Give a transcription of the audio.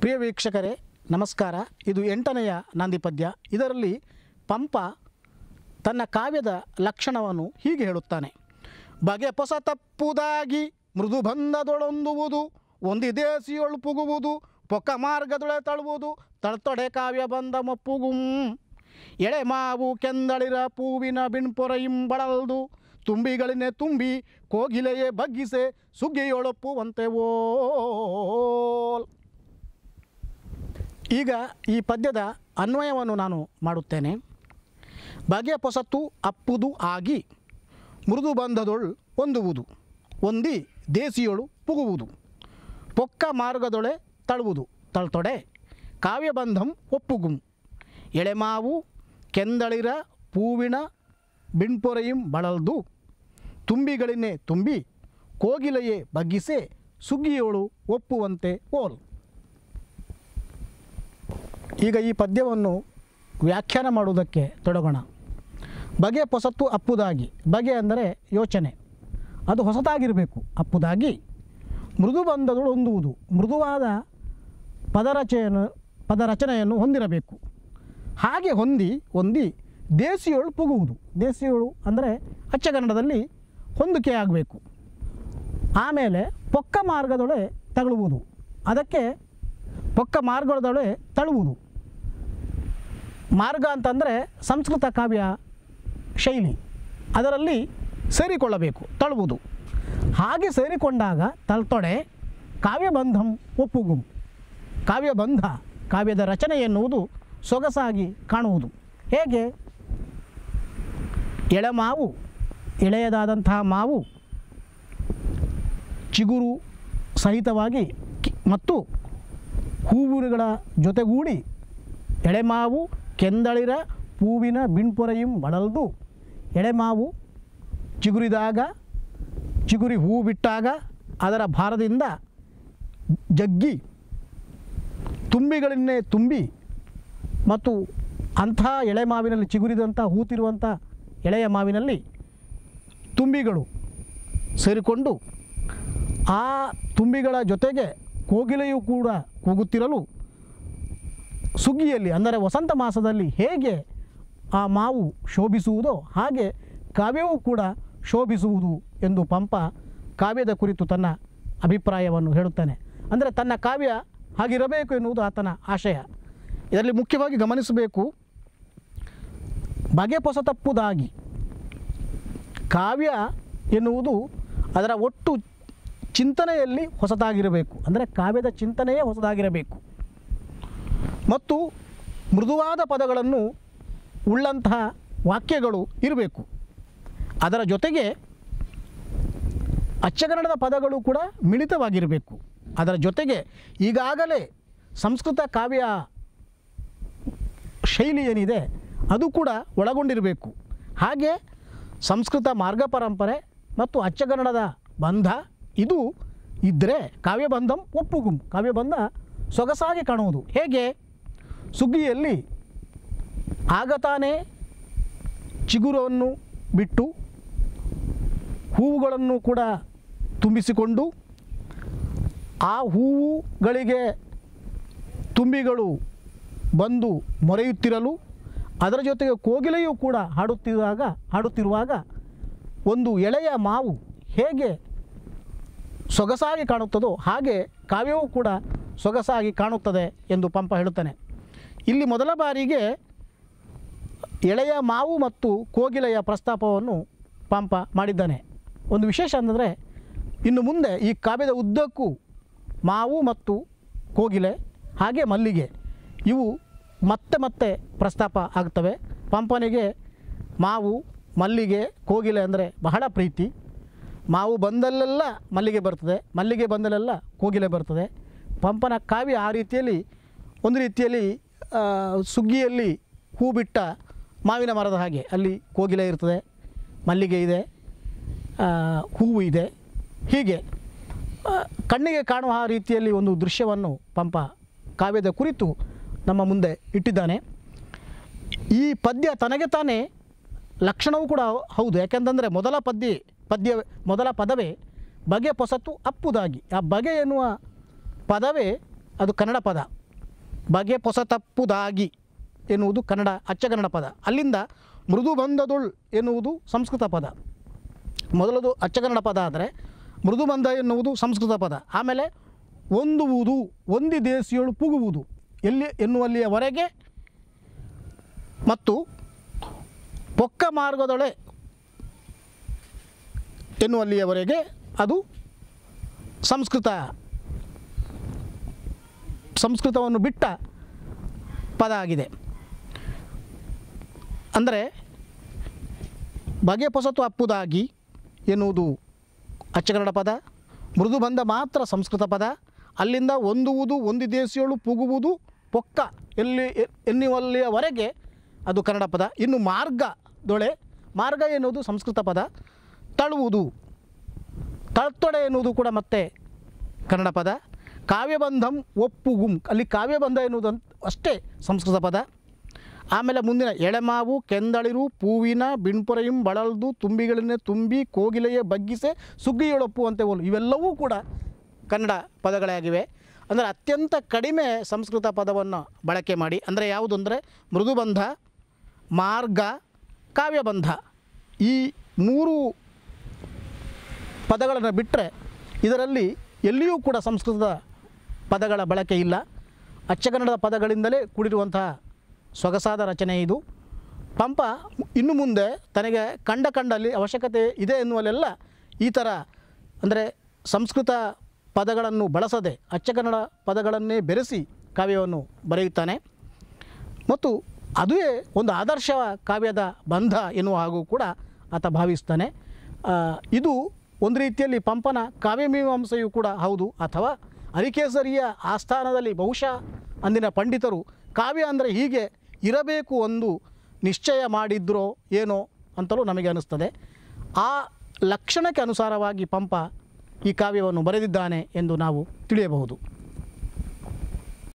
ಪ್ರಿಯ ವೀಕ್ಷಕರೇ ನಮಸ್ಕಾರ ಇದು ಎಂಟನೆಯ ನಾಂದಿ ಪದ್ಯ ಇದರಲ್ಲಿ ಪಂಪ ತನ್ನ ಕಾವ್ಯದ ಲಕ್ಷಣವನ್ನು ಹೀಗೆ ಹೇಳುತ್ತಾನೆ ಬಗೆ ಪೊಸ ತಪ್ಪುದಾಗಿ ಮೃದು ಬಂಧದೊಳೊಂದುವುದು ಒಂದಿದೇಸಿಯೊಳು ಪುಗುವುದು ಪೊಕ್ಕ ಮಾರ್ಗದೊಳೆ ತಳುವುದು ತಳ್ತೊಡೆ ಕಾವ್ಯ ಬಂದ ಮೊಪ್ಪುಗುಂ ಎಳೆ ಮಾವು ಕೆಂದಳಿರ ಪೂವಿನ ಬಿಣ್ಪೊರೆಯಿಂ ಬಳಲ್ದು ತುಂಬಿಗಳಿನೆ ತುಂಬಿ ಕೋಗಿಲೆಯೇ ಬಗ್ಗಿಸೆ ಸುಗ್ಗಿಯೊಳಪ್ಪುವಂತೆ ಓಲ್ ಈಗ ಈ ಪದ್ಯದ ಅನ್ವಯವನ್ನು ನಾನು ಮಾಡುತ್ತೇನೆ ಬಗೆ ಪೊಸತ್ತು ಅಪ್ಪುದು ಆಗಿ ಮೃದು ಬಂಧದೊಳ್ ಹೊಂದುವುದು ಒಂದಿ ದೇಸಿಯೊಳು ಪುಗುವುದು ಪೊಕ್ಕ ಮಾರ್ಗದೊಳೆ ತಳುವುದು ತಳ್ತೊಡೆ ಕಾವ್ಯಬಂಧಂ ಒಪ್ಪುಗುಂ ಎಳೆಮಾವು ಕೆಂದಳಿರ ಪೂವಿನ ಬಿಣ್ಪೊರೆಯಿಂ ಬಳಲ್ದು ತುಂಬಿಗಳಿನೇ ತುಂಬಿ ಕೋಗಿಲೆಯೇ ಬಗ್ಗಿಸೆ ಸುಗ್ಗಿಯೋಳು ಒಪ್ಪುವಂತೆ ಓಲ್ ಈಗ ಈ ಪದ್ಯವನ್ನು ವ್ಯಾಖ್ಯಾನ ಮಾಡುವುದಕ್ಕೆ ತೊಡಗೋಣ ಬಗೆ ಪೊಸತ್ತು ಅಪ್ಪುದಾಗಿ ಬಗೆ ಅಂದರೆ ಯೋಚನೆ ಅದು ಹೊಸತಾಗಿರಬೇಕು ಅಪ್ಪುದಾಗಿ ಮೃದು ಬಂಧಗಳು ಹೊಂದುವುದು ಮೃದುವಾದ ಪದರಚೆಯನ್ನು ಪದರಚನೆಯನ್ನು ಹೊಂದಿರಬೇಕು ಹಾಗೆ ಹೊಂದಿ ಹೊಂದಿ ದೇಸಿಯೋಳು ಪುಗುವುದು ದೇಸಿಯೋಳು ಅಂದರೆ ಅಚ್ಚಗನ್ನಡದಲ್ಲಿ ಹೊಂದಿಕೆ ಆಗಬೇಕು ಆಮೇಲೆ ಪೊಕ್ಕ ಮಾರ್ಗದೊಳೆ ತಗಲುವುದು ಅದಕ್ಕೆ ಪೊಕ್ಕ ಮಾರ್ಗದೊಳೆ ತಳುವುದು ಮಾರ್ಗ ಅಂತಂದರೆ ಸಂಸ್ಕೃತ ಕಾವ್ಯ ಶೈಲಿ ಅದರಲ್ಲಿ ಸೇರಿಕೊಳ್ಳಬೇಕು ತಳುವುದು ಹಾಗೆ ಸೇರಿಕೊಂಡಾಗ ತಳ್ತೊಡೆ ಕಾವ್ಯಬಂಧಂ ಒಪ್ಪುಗುಂ ಕಾವ್ಯಬಂಧ ಕಾವ್ಯದ ರಚನೆ ಎನ್ನುವುದು ಸೊಗಸಾಗಿ ಕಾಣುವುದು ಹೇಗೆ ಎಳೆಮಾವು ಎಳೆಯದಾದಂತಹ ಮಾವು ಚಿಗುರು ಸಹಿತವಾಗಿ ಕಿ- ಮತ್ತು ಹೂವುಗಳ ಜೊತೆಗೂಡಿ ಎಳೆಮಾವು ಕೆಂದಳಿರ ಹೂವಿನ ಬಿಣ್ಪೊರೆಯಂ ಬಳಲ್ದು ಎಳೆಮಾವು ಚಿಗುರಿದಾಗ ಚಿಗುರಿ ಹೂ ಬಿಟ್ಟಾಗ ಅದರ ಭಾರದಿಂದ ಜಗ್ಗಿ ತುಂಬಿಗಳನ್ನೇ ತುಂಬಿ ಮತ್ತು ಅಂಥ ಎಳೆ ಮಾವಿನಲ್ಲಿ ಚಿಗುರಿದಂಥ ಹೂತಿರುವಂಥ ಎಳೆಯ ಮಾವಿನಲ್ಲಿ ತುಂಬಿಗಳು ಸೇರಿಕೊಂಡು ಆ ತುಂಬಿಗಳ ಜೊತೆಗೆ ಕೋಗಿಲೆಯೂ ಕೂಡ ಕೂಗುತ್ತಿರಲು ಸುಗ್ಗಿಯಲ್ಲಿ ಅಂದರೆ ವಸಂತ ಮಾಸದಲ್ಲಿ ಹೇಗೆ ಆ ಮಾವು ಶೋಭಿಸುವುದೋ ಹಾಗೆ ಕಾವ್ಯವೂ ಕೂಡ ಶೋಭಿಸುವುದು ಎಂದು ಪಂಪ ಕಾವ್ಯದ ಕುರಿತು ತನ್ನ ಅಭಿಪ್ರಾಯವನ್ನು ಹೇಳುತ್ತಾನೆ ಅಂದರೆ ತನ್ನ ಕಾವ್ಯ ಹಾಗಿರಬೇಕು ಎನ್ನುವುದು ಆತನ ಆಶಯ ಇದರಲ್ಲಿ ಮುಖ್ಯವಾಗಿ ಗಮನಿಸಬೇಕು ಬಗೆ ಪೊಸತಪ್ಪುದಾಗಿ ಕಾವ್ಯ ಎನ್ನುವುದು ಅದರ ಒಟ್ಟು ಚಿಂತನೆಯಲ್ಲಿ ಹೊಸತಾಗಿರಬೇಕು ಅಂದರೆ ಕಾವ್ಯದ ಚಿಂತನೆಯೇ ಹೊಸದಾಗಿರಬೇಕು ಮತ್ತು ಮೃದುವಾದ ಪದಗಳನ್ನು ಉಳ್ಳಂತಹ ವಾಕ್ಯಗಳು ಇರಬೇಕು ಅದರ ಜೊತೆಗೆ ಅಚ್ಚಗನ್ನಡದ ಪದಗಳು ಕೂಡ ಮಿಳಿತವಾಗಿರಬೇಕು ಅದರ ಜೊತೆಗೆ ಈಗಾಗಲೇ ಸಂಸ್ಕೃತ ಕಾವ್ಯ ಶೈಲಿ ಏನಿದೆ ಅದು ಕೂಡ ಒಳಗೊಂಡಿರಬೇಕು ಹಾಗೆ ಸಂಸ್ಕೃತ ಮಾರ್ಗ ಪರಂಪರೆ ಮತ್ತು ಅಚ್ಚಗನ್ನಡದ ಬಂಧ ಇದು ಇದ್ದರೆ ಕಾವ್ಯಬಂಧಂ ಒಪ್ಪುಗುಂ ಕಾವ್ಯಬಂಧ ಸೊಗಸಾಗಿ ಕಾಣುವುದು ಹೇಗೆ ಸುಗ್ಗಿಯಲ್ಲಿ ಆಗತಾನೇ ಚಿಗುರವನ್ನು ಬಿಟ್ಟು ಹೂವುಗಳನ್ನು ಕೂಡ ತುಂಬಿಸಿಕೊಂಡು ಆ ಹೂವುಗಳಿಗೆ ತುಂಬಿಗಳು ಬಂದು ಮೊರೆಯುತ್ತಿರಲು ಅದರ ಜೊತೆಗೆ ಕೋಗಿಲೆಯೂ ಕೂಡ ಹಾಡುತ್ತಿರುವಾಗ ಹಾಡುತ್ತಿರುವಾಗ ಒಂದು ಎಳೆಯ ಮಾವು ಹೇಗೆ ಸೊಗಸಾಗಿ ಕಾಣುತ್ತದೋ ಹಾಗೆ ಕಾವ್ಯವೂ ಕೂಡ ಸೊಗಸಾಗಿ ಕಾಣುತ್ತದೆ ಎಂದು ಪಂಪ ಹೇಳುತ್ತಾನೆ ಇಲ್ಲಿ ಮೊದಲ ಬಾರಿಗೆ ಎಳೆಯ ಮಾವು ಮತ್ತು ಕೋಗಿಲೆಯ ಪ್ರಸ್ತಾಪವನ್ನು ಪಂಪ ಮಾಡಿದ್ದಾನೆ ಒಂದು ವಿಶೇಷ ಅಂತಂದರೆ ಇನ್ನು ಮುಂದೆ ಈ ಕಾವ್ಯದ ಉದ್ದಕ್ಕೂ ಮಾವು ಮತ್ತು ಕೋಗಿಲೆ ಹಾಗೆ ಮಲ್ಲಿಗೆ ಇವು ಮತ್ತೆ ಮತ್ತೆ ಪ್ರಸ್ತಾಪ ಆಗ್ತವೆ ಪಂಪನಿಗೆ ಮಾವು ಮಲ್ಲಿಗೆ ಕೋಗಿಲೆ ಅಂದರೆ ಬಹಳ ಪ್ರೀತಿ ಮಾವು ಬಂದಲ್ಲೆಲ್ಲ ಮಲ್ಲಿಗೆ ಬರ್ತದೆ ಮಲ್ಲಿಗೆ ಬಂದಲ್ಲೆಲ್ಲ ಕೋಗಿಲೆ ಬರ್ತದೆ ಪಂಪನ ಕಾವ್ಯ ಆ ರೀತಿಯಲ್ಲಿ ಒಂದು ರೀತಿಯಲ್ಲಿ ಆ, ಸುಗ್ಗಿಯಲ್ಲಿ ಹೂ ಬಿಟ್ಟ ಮಾವಿನ ಮರದ ಹಾಗೆ ಅಲ್ಲಿ ಕೋಗಿಲೆ ಇರ್ತದೆ ಮಲ್ಲಿಗೆ ಇದೆ ಆ, ಹೂವು ಇದೆ ಹೀಗೆ ಆ, ಕಣ್ಣಿಗೆ ಕಾಣುವ ಆ ರೀತಿಯಲ್ಲಿ ಒಂದು ದೃಶ್ಯವನ್ನು ಪಂಪ ಕಾವ್ಯದ ಕುರಿತು ನಮ್ಮ ಮುಂದೆ ಇಟ್ಟಿದ್ದಾನೆ ಈ ಪದ್ಯ ತನಗೆ ತಾನೇ ಲಕ್ಷಣವೂ ಕೂಡ ಹೌದು ಯಾಕೆಂತಂದರೆ ಮೊದಲ ಪದ್ಯ ಪದ್ಯ ಮೊದಲ ಪದವೇ ಬಗೆ ಪೊಸತು ಅಪ್ಪುದಾಗಿ ಆ ಬಗೆ ಎನ್ನುವ ಪದವೇ ಅದು ಕನ್ನಡ ಪದ ಬಗೆ ಪೊಸತಪ್ಪುದಾಗಿ ಎನ್ನುವುದು ಕನ್ನಡ ಅಚ್ಚಕನ್ನಡ ಪದ ಅಲ್ಲಿಂದ ಮೃದು ಬಂಧದುಳ್ ಎನ್ನುವುದು ಸಂಸ್ಕೃತ ಪದ ಮೊದಲದು ಅಚ್ಚಕನ್ನಡ ಪದ ಆದರೆ ಮೃದುಬಂಧ ಎನ್ನುವುದು ಸಂಸ್ಕೃತ ಪದ ಆಮೇಲೆ ಒಂದುವುದು ಒಂದಿ ದೇಸಿಯಳು ಪುಗುವುದು ಎಲ್ಲಿ ಎನ್ನುವಲ್ಲಿಯವರೆಗೆ ಮತ್ತು ಪೊಕ್ಕ ಮಾರ್ಗದೊಳೆ ಎನ್ನುವಲ್ಲಿಯವರೆಗೆ ಅದು ಸಂಸ್ಕೃತ ಸಂಸ್ಕೃತವನ್ನು ಬಿಟ್ಟ ಪದ ಆಗಿದೆ ಅಂದರೆ ಬಗೆ ಪೊಸತು ಅಪ್ಪುದಾಗಿ ಎನ್ನುವುದು ಅಚ್ಚಕನ್ನಡ ಪದ ಮೃದು ಬಂದ ಮಾತ್ರ ಸಂಸ್ಕೃತ ಪದ ಅಲ್ಲಿಂದ ಒಂದುವುದು ಒಂದು ದೇಶಿಯಳು ಪುಗುವುದು ಪೊಕ್ಕ ಎಲ್ಲಿ ಎ- ಎನ್ನುವಲ್ಲಿಯವರೆಗೆ ಅದು ಕನ್ನಡ ಪದ ಇನ್ನು ಮಾರ್ಗ ದೊಳೆ ಮಾರ್ಗ ಎನ್ನುವುದು ಸಂಸ್ಕೃತ ಪದ ತಳುವುದು ತಳ್ತೊಡೆ ಎನ್ನುವುದು ಕೂಡ ಮತ್ತೆ ಕನ್ನಡ ಪದ ಕಾವ್ಯಬಂಧಂ ಒಪ್ಪುಗುಂ ಅಲ್ಲಿ ಕಾವ್ಯಬಂಧ ಎನ್ನುವುದು ಅಷ್ಟೇ ಸಂಸ್ಕೃತ ಪದ ಆಮೇಲೆ ಮುಂದಿನ ಎಳೆಮಾವು ಕೆಂದಳಿರು ಪೂವಿನ ಬಿಣ್ಪೊರೆಯುಂ ಬಳಲ್ದು ತುಂಬಿಗಳನ್ನೇ ತುಂಬಿ ಕೋಗಿಲೆಯ ಬಗ್ಗಿಸೆ ಸುಗ್ಗಿಯೊಳಪ್ಪು ಅಂತ ಹೋಲು ಇವೆಲ್ಲವೂ ಕೂಡ ಕನ್ನಡ ಪದಗಳೇ ಆಗಿವೆ ಅಂದರೆ ಅತ್ಯಂತ ಕಡಿಮೆ ಸಂಸ್ಕೃತ ಪದವನ್ನು ಬಳಕೆ ಮಾಡಿ ಅಂದರೆ ಯಾವುದು ಅಂದರೆ ಮೃದುಬಂಧ ಮಾರ್ಗ ಕಾವ್ಯಬಂಧ ಈ ಮೂರು ಪದಗಳನ್ನು ಬಿಟ್ಟರೆ ಇದರಲ್ಲಿ ಎಲ್ಲಿಯೂ ಕೂಡ ಸಂಸ್ಕೃತದ ಪದಗಳ ಬಳಕೆ ಇಲ್ಲ ಅಚ್ಚಕನ್ನಡದ ಪದಗಳಿಂದಲೇ ಕೂಡಿರುವಂತಹ ಸೊಗಸಾದ ರಚನೆ ಇದು ಪಂಪ ಇನ್ನು ಮುಂದೆ ತನಗೆ ಕಂಡ ಕಂಡಲ್ಲಿ ಅವಶ್ಯಕತೆ ಇದೆ ಎನ್ನುವಲ್ಲೆಲ್ಲ ಈ ಥರ ಅಂದರೆ ಸಂಸ್ಕೃತ ಪದಗಳನ್ನು ಬಳಸದೆ ಅಚ್ಚಕನ್ನಡ ಪದಗಳನ್ನೇ ಬೆರೆಸಿ ಕಾವ್ಯವನ್ನು ಬರೆಯುತ್ತಾನೆ ಮತ್ತು ಅದುವೇ ಒಂದು ಆದರ್ಶ ಕಾವ್ಯದ ಬಂಧ ಎನ್ನುವ ಹಾಗೂ ಕೂಡ ಆತ ಭಾವಿಸ್ತಾನೆ ಆ, ಇದು ಒಂದು ರೀತಿಯಲ್ಲಿ ಪಂಪನ ಕಾವ್ಯಮೀಮಾಂಸೆಯೂ ಕೂಡ ಹೌದು ಅಥವಾ ಅರಿಕೇಸರಿಯ ಆಸ್ಥಾನದಲ್ಲಿ ಬಹುಶಃ ಅಂದಿನ ಪಂಡಿತರು ಕಾವ್ಯ ಅಂದರೆ ಹೀಗೆ ಇರಬೇಕು ಒಂದು ನಿಶ್ಚಯ ಮಾಡಿದ್ರೋ ಏನೋ ಅಂತಲೂ ನಮಗೆ ಅನ್ನಿಸ್ತದೆ ಆ ಲಕ್ಷಣಕ್ಕೆ ಅನುಸಾರವಾಗಿ ಪಂಪ ಈ ಕಾವ್ಯವನ್ನು ಬರೆದಿದ್ದಾನೆ ಎಂದು ನಾವು ತಿಳಿಯಬಹುದು